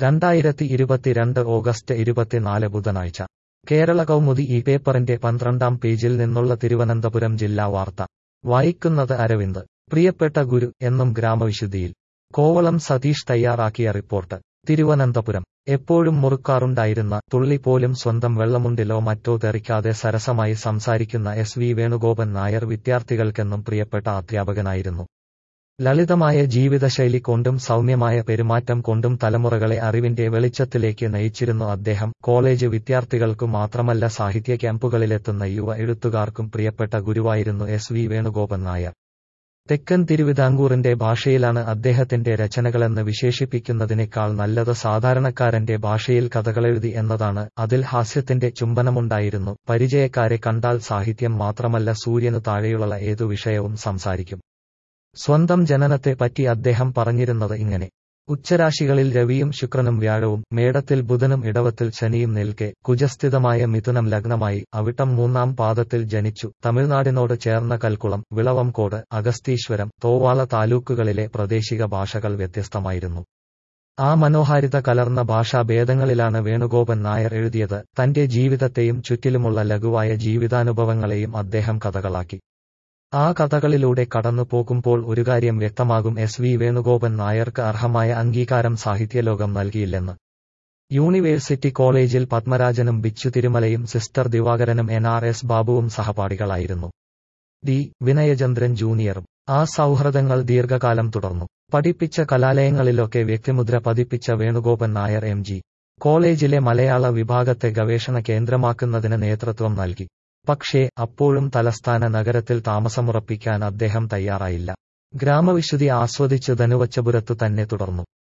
രണ്ടായിരത്തി ഇരുപത്തിരണ്ട് ഓഗസ്റ്റ് ഇരുപത്തിനാല് ബുധനാഴ്ച കേരള കൗമുദി ഈ പേപ്പറിന്റെ പന്ത്രണ്ടാം പേജിൽ നിന്നുള്ള തിരുവനന്തപുരം ജില്ലാ വാർത്ത വായിക്കുന്നത് അരവിന്ദ് പ്രിയപ്പെട്ട ഗുരു എന്നും ഗ്രാമവിശുദ്ധിയിൽ കോവളം സതീഷ് തയ്യാറാക്കിയ റിപ്പോർട്ട് തിരുവനന്തപുരം എപ്പോഴും മുറുക്കാറുണ്ടായിരുന്ന തുള്ളി പോലും സ്വന്തം വെള്ളമുണ്ടിലോ മറ്റോ തെറിക്കാതെ സരസമായി സംസാരിക്കുന്ന എസ് വി വേണുഗോപൻ നായർ വിദ്യാർത്ഥികൾക്കെന്നും പ്രിയപ്പെട്ട അധ്യാപകനായിരുന്നു ലളിതമായ ജീവിതശൈലി കൊണ്ടും സൗമ്യമായ പെരുമാറ്റം കൊണ്ടും തലമുറകളെ അറിവിന്റെ വെളിച്ചത്തിലേക്ക് നയിച്ചിരുന്നു അദ്ദേഹം കോളേജ് വിദ്യാർത്ഥികൾക്കു മാത്രമല്ല സാഹിത്യ ക്യാമ്പുകളിലെത്തുന്ന യുവ എഴുത്തുകാർക്കും പ്രിയപ്പെട്ട ഗുരുവായിരുന്നു എസ് വി വേണുഗോപൻ നായർ തെക്കൻ തിരുവിതാംകൂറിന്റെ ഭാഷയിലാണ് അദ്ദേഹത്തിന്റെ രചനകളെന്ന് വിശേഷിപ്പിക്കുന്നതിനേക്കാൾ നല്ലത് സാധാരണക്കാരന്റെ ഭാഷയിൽ കഥകളെഴുതി എന്നതാണ് അതിൽ ഹാസ്യത്തിന്റെ ചുംബനമുണ്ടായിരുന്നു പരിചയക്കാരെ കണ്ടാൽ സാഹിത്യം മാത്രമല്ല സൂര്യനു താഴെയുള്ള ഏതു വിഷയവും സംസാരിക്കും സ്വന്തം ജനനത്തെ പറ്റി അദ്ദേഹം പറഞ്ഞിരുന്നത് ഇങ്ങനെ ഉച്ചരാശികളിൽ രവിയും ശുക്രനും വ്യാഴവും മേടത്തിൽ ബുധനും ഇടവത്തിൽ ശനിയും നിൽക്കെ കുജസ്ഥിതമായ മിഥുനം ലഗ്നമായി അവിട്ടം മൂന്നാം പാദത്തിൽ ജനിച്ചു തമിഴ്നാടിനോട് ചേർന്ന കൽക്കുളം വിളവംകോട് അഗസ്തീശ്വരം തോവാള താലൂക്കുകളിലെ പ്രാദേശിക ഭാഷകൾ വ്യത്യസ്തമായിരുന്നു ആ മനോഹാരിത കലർന്ന ഭാഷാഭേദങ്ങളിലാണ് വേണുഗോപൻ നായർ എഴുതിയത് തന്റെ ജീവിതത്തെയും ചുറ്റിലുമുള്ള ലഘുവായ ജീവിതാനുഭവങ്ങളെയും അദ്ദേഹം കഥകളാക്കി ആ കഥകളിലൂടെ കടന്നു പോകുമ്പോൾ ഒരു കാര്യം വ്യക്തമാകും എസ് വി വേണുഗോപൻ നായർക്ക് അർഹമായ അംഗീകാരം സാഹിത്യലോകം നൽകിയില്ലെന്ന് യൂണിവേഴ്സിറ്റി കോളേജിൽ പത്മരാജനും ബിച്ചു തിരുമലയും സിസ്റ്റർ ദിവാകരനും എൻ ആർ എസ് ബാബുവും സഹപാഠികളായിരുന്നു ഡി വിനയചന്ദ്രൻ ജൂനിയറും ആ സൗഹൃദങ്ങൾ ദീർഘകാലം തുടർന്നു പഠിപ്പിച്ച കലാലയങ്ങളിലൊക്കെ വ്യക്തിമുദ്ര പതിപ്പിച്ച വേണുഗോപൻ നായർ എം ജി കോളേജിലെ മലയാള വിഭാഗത്തെ ഗവേഷണ കേന്ദ്രമാക്കുന്നതിന് നേതൃത്വം നൽകി പക്ഷേ അപ്പോഴും തലസ്ഥാന നഗരത്തിൽ താമസമുറപ്പിക്കാൻ അദ്ദേഹം തയ്യാറായില്ല ഗ്രാമവിശുദ്ധി ആസ്വദിച്ച് ധനുവച്ചപുരത്തു തന്നെ തുടർന്നു